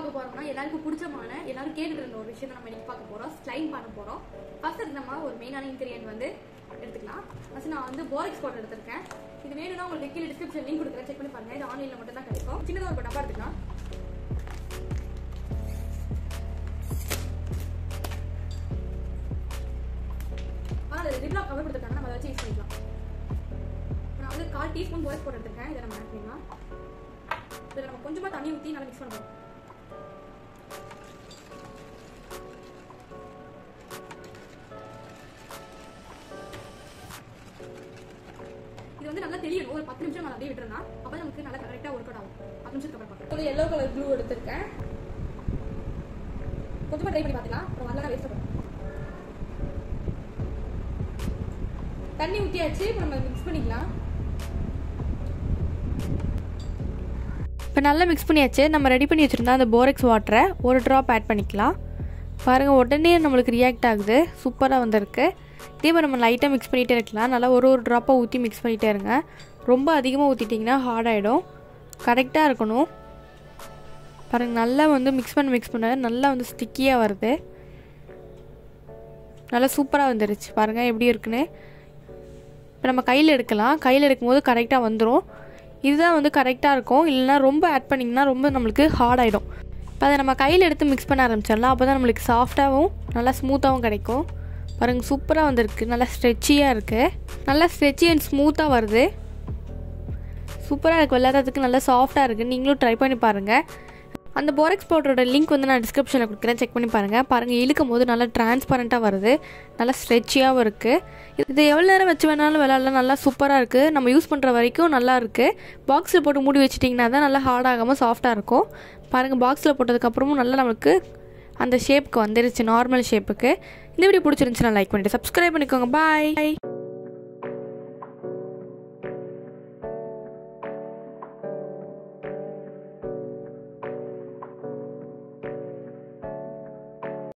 பார்க்க போறோம்னா எல்லாருக்கும் பிடிச்சமான எல்லாரும் கேட்டுட்டு இருந்த ஒரு விஷயத்தை நம்ம இன்னைக்கு பார்க்க போறோம் ஸ்லைம் பண்ண போறோம் ஃபர்ஸ்ட் அதுக்கு நம்ம ஒரு மெயினான இன்கிரியன்ட் வந்து எடுத்துக்கலாம் ஃபர்ஸ்ட் நான் வந்து போரிக்ஸ் பவுடர் எடுத்திருக்கேன் இது வேணும்னா உங்களுக்கு கீழே டிஸ்கிரிப்ஷன் லிங்க் கொடுக்குறேன் செக் பண்ணி பாருங்க இது ஆன்லைன்ல மட்டும் தான் கிடைக்கும் சின்னதாக ஒரு டப்பா எடுத்துக்கலாம் ஆனால் அது ரிப்லாக் கவர் கொடுத்துருக்காங்க நம்ம அதை வச்சு யூஸ் பண்ணிக்கலாம் நான் வந்து கால் டீஸ்பூன் போரிக்ஸ் பவுடர் எடுத்திருக்கேன் இதை நம்ம ஆட் பண்ணிக்கலாம் இதில் நம்ம கொஞ்சமாக தண்ணி ஊற்றி நல்லா மிக்ஸ் பண்ணுறோம் இது வந்து நல்லா தெரியணும் ஒரு பத்து நிமிஷம் நான் அப்படியே விட்டுறேன்னா அப்போ நமக்கு நல்லா கரெக்டாக ஒர்க் அவுட் ஆகும் பத்து நிமிஷத்துக்கு அப்புறம் பார்க்கலாம் ஒரு எல்லோ கலர் ப்ளூ எடுத்திருக்கேன் கொஞ்சமாக ட்ரை பண்ணி பார்த்துக்கலாம் அப்புறம் வரலாம் வேஸ்ட் பண்ணுறோம் தண்ணி ஊற்றியாச்சு இப்போ நம்ம மிக்ஸ் பண்ணிக்கலாம் இப்போ நல்லா மிக்ஸ் பண்ணியாச்சு நம்ம ரெடி பண்ணி வச்சுருந்தா அந்த போரெக்ஸ் வாட்டரை ஒரு ட்ராப் ஆட் பண்ணிக்கலாம் பாருங்கள் உடனே நம்மளுக்கு ரியாக்ட் ஆகுது சூப்பராக வந்திருக்கு இதே மாதிரி நம்ம லைட்டாக மிக்ஸ் பண்ணிகிட்டே இருக்கலாம் நல்லா ஒரு ஒரு ட்ராப்பாக ஊற்றி மிக்ஸ் பண்ணிகிட்டே இருங்க ரொம்ப அதிகமாக ஊற்றிட்டிங்கன்னா ஹார்ட் ஆகிடும் கரெக்டாக இருக்கணும் பாருங்கள் நல்லா வந்து மிக்ஸ் பண்ண மிக்ஸ் பண்ண நல்லா வந்து ஸ்டிக்கியாக வருது நல்லா சூப்பராக வந்துருச்சு பாருங்கள் எப்படி இருக்குன்னு இப்போ நம்ம கையில் எடுக்கலாம் கையில் எடுக்கும்போது கரெக்டாக வந்துடும் இதுதான் வந்து கரெக்டாக இருக்கும் இல்லைனா ரொம்ப ஆட் பண்ணிங்கன்னா ரொம்ப நம்மளுக்கு ஹார்ட் ஆகிடும் இப்போ அதை நம்ம கையில் எடுத்து மிக்ஸ் பண்ண ஆரம்பிச்சிடலாம் அப்போ தான் நம்மளுக்கு சாஃப்டாகவும் நல்லா ஸ்மூத்தாகவும் கிடைக்கும் பாருங்கள் சூப்பராக வந்திருக்கு நல்லா ஸ்ட்ரெச்சியாக இருக்குது நல்லா ஸ்ட்ரெச்சி அண்ட் ஸ்மூத்தாக வருது சூப்பராக இருக்குது விளையாடுறதுக்கு நல்லா சாஃப்டாக இருக்குது நீங்களும் ட்ரை பண்ணி பாருங்கள் அந்த போரெக்ஸ் பவுடரோட லிங்க் வந்து நான் டிஸ்கிரிப்ஷனில் கொடுக்குறேன் செக் பண்ணி பாருங்கள் பாருங்கள் இழுக்கும் போது நல்லா டிரான்ஸ்பரண்ட்டாக வருது நல்லா ஸ்ட்ரெச்சியாகவும் இருக்குது இது எவ்வளோ நேரம் வச்சு வேணாலும் விளையாடலாம் நல்லா சூப்பராக இருக்குது நம்ம யூஸ் பண்ணுற வரைக்கும் நல்லா இருக்குது பாக்ஸில் போட்டு மூடி வச்சிட்டிங்கன்னா தான் நல்லா ஹார்ட் ஆகாமல் சாஃப்டாக இருக்கும் பாருங்கள் பாக்ஸில் போட்டதுக்கப்புறமும் நல்லா நமக்கு அந்த ஷேப்புக்கு வந்துருச்சு நார்மல் ஷேப்புக்கு இந்த வீடியோ பிடிச்சிருந்துச்சுன்னா லைக் பண்ணிவிட்டு சப்ஸ்கிரைப் பண்ணிக்கோங்க பாய்